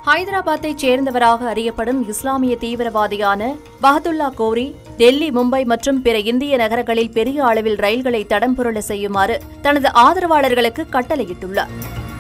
ஹைதராபாத்தைச் சேர்ந்தவராக அறியப்படும் இஸ்லாமிய தீவிரவாதியான பஹதுல்லா கோரி டெல்லி மும்பை மற்றும் பிற இந்திய நகரங்களில் பெரிய அளவில் ரயில்களை தடம் புரள செய்யுமாறு தனது ஆதரவாளர்களுக்கு கட்டளையிட்டுள்ளார்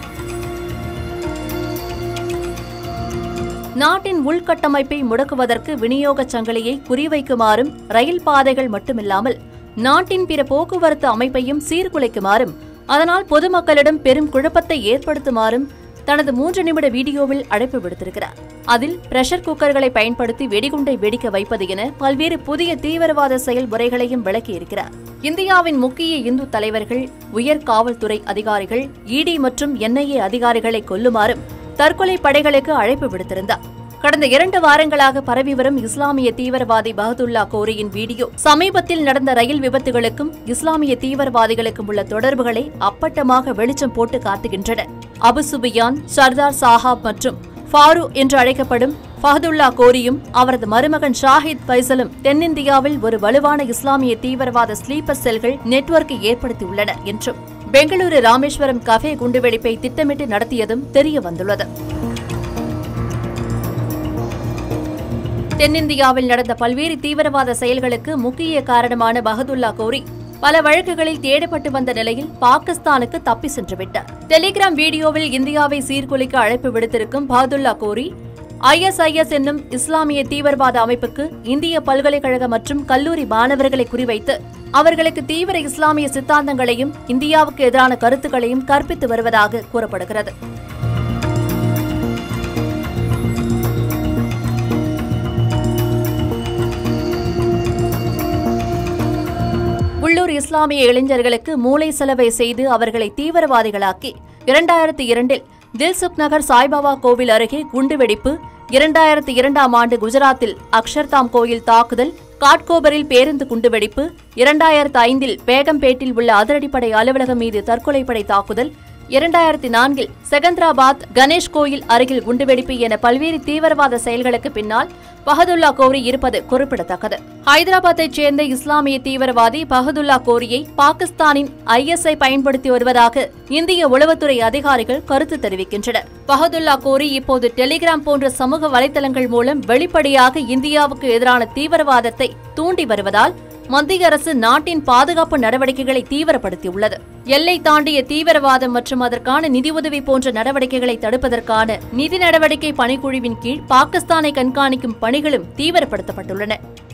நாட்டின் உள்கட்டமைப்பை முடக்குவதற்கு விநியோகச் சங்கிலியை குறிவைக்குமாறும் ரயில் பாதைகள் மட்டுமில்லாமல் நாட்டின் பிற போக்குவரத்து அமைப்பையும் சீர்குலைக்குமாறும் அதனால் பொதுமக்களிடம் பெரும் குழப்பத்தை ஏற்படுத்துமாறும் தனது மூன்று நிமிட வீடியோவில் அழைப்பு விடுத்திருக்கிறார் அதில் பிரஷர் குக்கர்களை பயன்படுத்தி வெடிகுண்டை வெடிக்க வைப்பது என பல்வேறு புதிய தீவிரவாத செயல்முறைகளையும் விளக்கியிருக்கிறார் இந்தியாவின் முக்கிய இந்து தலைவர்கள் உயர் காவல்துறை அதிகாரிகள் இடி மற்றும் என்ஐஏ அதிகாரிகளை கொல்லுமாறும் தற்கொலை படைகளுக்கு அழைப்பு விடுத்திருந்தார் கடந்த இரண்டு வாரங்களாக பரவி வரும் இஸ்லாமிய தீவிரவாதி பஹதுல்லா கோரியின் வீடியோ சமீபத்தில் நடந்த ரயில் விபத்துகளுக்கும் இஸ்லாமிய தீவிரவாதிகளுக்கும் உள்ள தொடர்புகளை அப்பட்டமாக வெளிச்சம் போட்டு காட்டுகின்றன அபு சுபியான் சர்தார் சாஹாப் மற்றும் ஃபாரு என்று அழைக்கப்படும் ஃபஹதுல்லா கோரியும் அவரது மருமகன் ஷாஹித் ஃபைசலும் தென்னிந்தியாவில் ஒரு வலுவான இஸ்லாமிய தீவிரவாத ஸ்லீப்பர் செல்கள் நெட்வொர்க்கை ஏற்படுத்தியுள்ளன என்றும் பெங்களூரு ராமேஸ்வரம் கஃபே குண்டுவெடிப்பை திட்டமிட்டு நடத்தியதும் தெரிய வந்துள்ளது தென்னிந்தியாவில் நடந்த பல்வேறு தீவிரவாத செயல்களுக்கு முக்கிய காரணமான பஹதுல்லா கோரி பல வழக்குகளில் தேடப்பட்டு வந்த நிலையில் பாகிஸ்தானுக்கு தப்பி சென்று விட்டார் டெலிகிராம் வீடியோவில் இந்தியாவை சீர்குலைக்க அழைப்பு விடுத்திருக்கும் பஹதுல்லா கோரி ஐஎஸ்ஐஎஸ் என்னும் இஸ்லாமிய தீவிரவாத அமைப்புக்கு இந்திய பல்கலைக்கழக மற்றும் கல்லூரி மாணவர்களை குறிவைத்து அவர்களுக்கு தீவிர இஸ்லாமிய சித்தாந்தங்களையும் இந்தியாவுக்கு எதிரான கருத்துக்களையும் கற்பித்து வருவதாக கூறப்படுகிறது உள்ளூர் இஸ்லாமிய இளைஞர்களுக்கு மூளை செலவை செய்து அவர்களை தீவிரவாதிகளாக்கி இரண்டாயிரத்தி இரண்டில் தில்சுக் நகர் சாய்பாபா கோவில் அருகே குண்டுவெடிப்பு இரண்டாயிரத்தி இரண்டாம் ஆண்டு குஜராத்தில் அக்ஷர்தாம் கோயில் தாக்குதல் காட்கோபரில் பேருந்து குண்டுவெடிப்பு இரண்டாயிரத்து ஐந்தில் பேகம்பேட்டில் உள்ள அதிரடிப்படை அலுவலகம் மீது தற்கொலைப்படை தாக்குதல் இரண்டாயிரத்தி நான்கில் செகந்திராபாத் கணேஷ் கோயில் அருகில் குண்டுவெடிப்பு என பல்வேறு தீவிரவாத செயல்களுக்கு பின்னால் பஹதுல்லா கோரி இருப்பது குறிப்பிடத்தக்கது ஹைதராபாத்தைச் சேர்ந்த இஸ்லாமிய தீவிரவாதி பஹதுல்லா கோரியை பாகிஸ்தானின் ஐஎஸ்ஐ பயன்படுத்தி வருவதாக இந்திய உளவுத்துறை அதிகாரிகள் கருத்து தெரிவிக்கின்றனர் பஹதுல்லா கோரி இப்போது டெலிகிராம் போன்ற சமூக வலைதளங்கள் மூலம் வெளிப்படையாக இந்தியாவுக்கு எதிரான தீவிரவாதத்தை தூண்டி வருவதால் மத்திய அரசு நாட்டின் பாதுகாப்பு நடவடிக்கைகளை தீவிரப்படுத்தியுள்ளது எல்லை தாண்டிய தீவிரவாதம் மற்றும் அதற்கான நிதியுதவி போன்ற நடவடிக்கைகளை தடுப்பதற்கான நிதி நடவடிக்கை பணிக்குழுவின் கீழ் பாகிஸ்தானை கண்காணிக்கும் பணிகளும் தீவிரப்படுத்தப்பட்டுள்ளன